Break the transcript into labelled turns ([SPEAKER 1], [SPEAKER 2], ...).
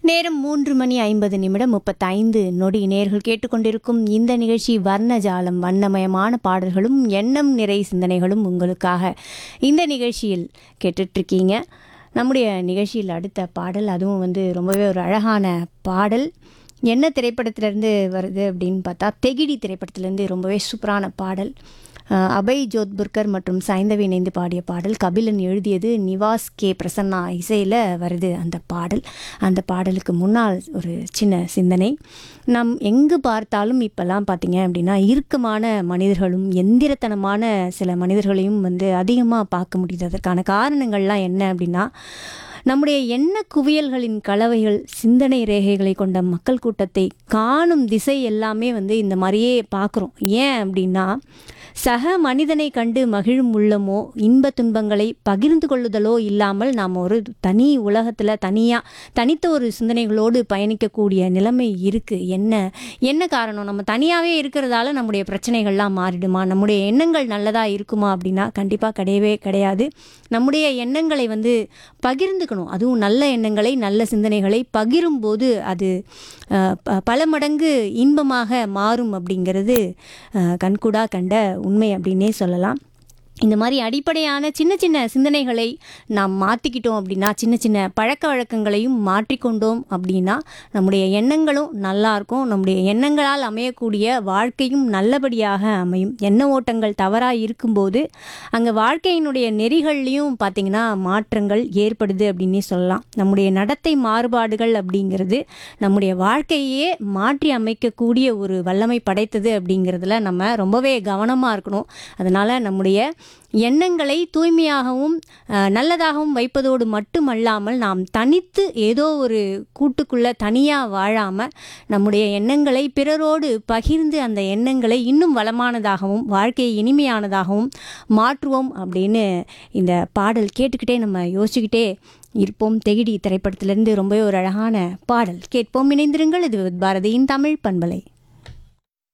[SPEAKER 1] நேரம் மூன்று மணி ஐம்பது நிமிடம் முப்பத்தைந்து நொடி நேர்கள் கேட்டுக்கொண்டிருக்கும் இந்த நிகழ்ச்சி வர்ணஜாலம் வண்ணமயமான பாடல்களும் எண்ணம் நிறை சிந்தனைகளும் உங்களுக்காக இந்த நிகழ்ச்சியில் கேட்டுட்ருக்கீங்க நம்முடைய நிகழ்ச்சியில் அடுத்த பாடல் அதுவும் வந்து ரொம்பவே ஒரு அழகான பாடல் என்ன திரைப்படத்திலேருந்து வருது அப்படின்னு பார்த்தா தெகிடி திரைப்படத்திலேருந்து ரொம்பவே சூப்பரான பாடல் அஹ் அபய் ஜோத்புர்கர் மற்றும் சைந்தவி இணைந்து பாடிய பாடல் கபிலன் எழுதியது நிவாஸ் கே பிரசன்னா இசையில் வருது அந்த பாடல் அந்த பாடலுக்கு முன்னால் ஒரு சின்ன சிந்தனை நம் எங்கு பார்த்தாலும் இப்போல்லாம் பார்த்தீங்க அப்படின்னா இறுக்கமான மனிதர்களும் எந்திரத்தனமான சில மனிதர்களையும் வந்து அதிகமாக பார்க்க முடியுது அதற்கான காரணங்கள்லாம் என்ன அப்படின்னா நம்முடைய எண்ண குவியல்களின் கலவைகள் சிந்தனை ரேகைகளை கொண்ட மக்கள் கூட்டத்தை காணும் திசை எல்லாமே வந்து இந்த மாதிரியே பார்க்குறோம் ஏன் அப்படின்னா சக மனிதனை கண்டு மகிழும் உள்ளமோ இன்ப துன்பங்களை பகிர்ந்து கொள்ளுதலோ இல்லாமல் நாம் ஒரு தனி உலகத்தில் தனியாக தனித்த ஒரு சிந்தனைகளோடு பயணிக்கக்கூடிய நிலைமை இருக்குது என்ன என்ன காரணம் நம்ம தனியாகவே இருக்கிறதால நம்முடைய பிரச்சனைகள்லாம் மாறிடுமா நம்முடைய எண்ணங்கள் நல்லதாக இருக்குமா அப்படின்னா கண்டிப்பாக கிடையவே கிடையாது நம்முடைய எண்ணங்களை வந்து பகிர்ந்துக்கணும் அதுவும் நல்ல எண்ணங்களை நல்ல சிந்தனைகளை பகிரும்போது அது அஹ், ப- பல மடங்கு இன்பமாக மாறும் அப்படிங்கிறது அஹ், கண்கூடா கண்ட உண்மை அப்படின்னே சொல்லலாம் இந்த மாதிரி அடிப்படையான சின்ன சின்ன சிந்தனைகளை நாம் மாற்றிக்கிட்டோம் அப்படின்னா சின்ன சின்ன பழக்க வழக்கங்களையும் மாற்றிக்கொண்டோம் அப்படின்னா நம்முடைய எண்ணங்களும் நல்லா இருக்கும் நம்முடைய எண்ணங்களால் அமையக்கூடிய வாழ்க்கையும் நல்லபடியாக அமையும் எண்ண ஓட்டங்கள் தவறாக இருக்கும்போது அங்கே வாழ்க்கையினுடைய நெறிகள்லையும் பார்த்திங்கன்னா மாற்றங்கள் ஏற்படுது அப்படின்னே சொல்லலாம் நம்முடைய நடத்தை மாறுபாடுகள் அப்படிங்கிறது நம்முடைய வாழ்க்கையே மாற்றி அமைக்கக்கூடிய ஒரு வல்லமை படைத்தது அப்படிங்கிறதுல நம்ம ரொம்பவே கவனமாக இருக்கணும் அதனால் நம்முடைய எண்ணங்களை தூய்மையாகவும் அஹ், நல்லதாகவும் வைப்பதோடு மட்டுமல்லாமல் நாம் தனித்து ஏதோ ஒரு கூட்டுக்குள்ளே தனியாக வாழாமல் நம்முடைய எண்ணங்களை பிறரோடு பகிர்ந்து அந்த எண்ணங்களை இன்னும் வளமானதாகவும் வாழ்க்கையை இனிமையானதாகவும் மாற்றுவோம் அப்படின்னு இந்த பாடல் கேட்டுக்கிட்டே நம்ம யோசிச்சுக்கிட்டே இருப்போம் தெகிடி திரைப்படத்திலிருந்து ரொம்பவே ஒரு அழகான பாடல் கேட்போம் இணைந்திருங்கள் இது பாரதியின் தமிழ் பண்பலை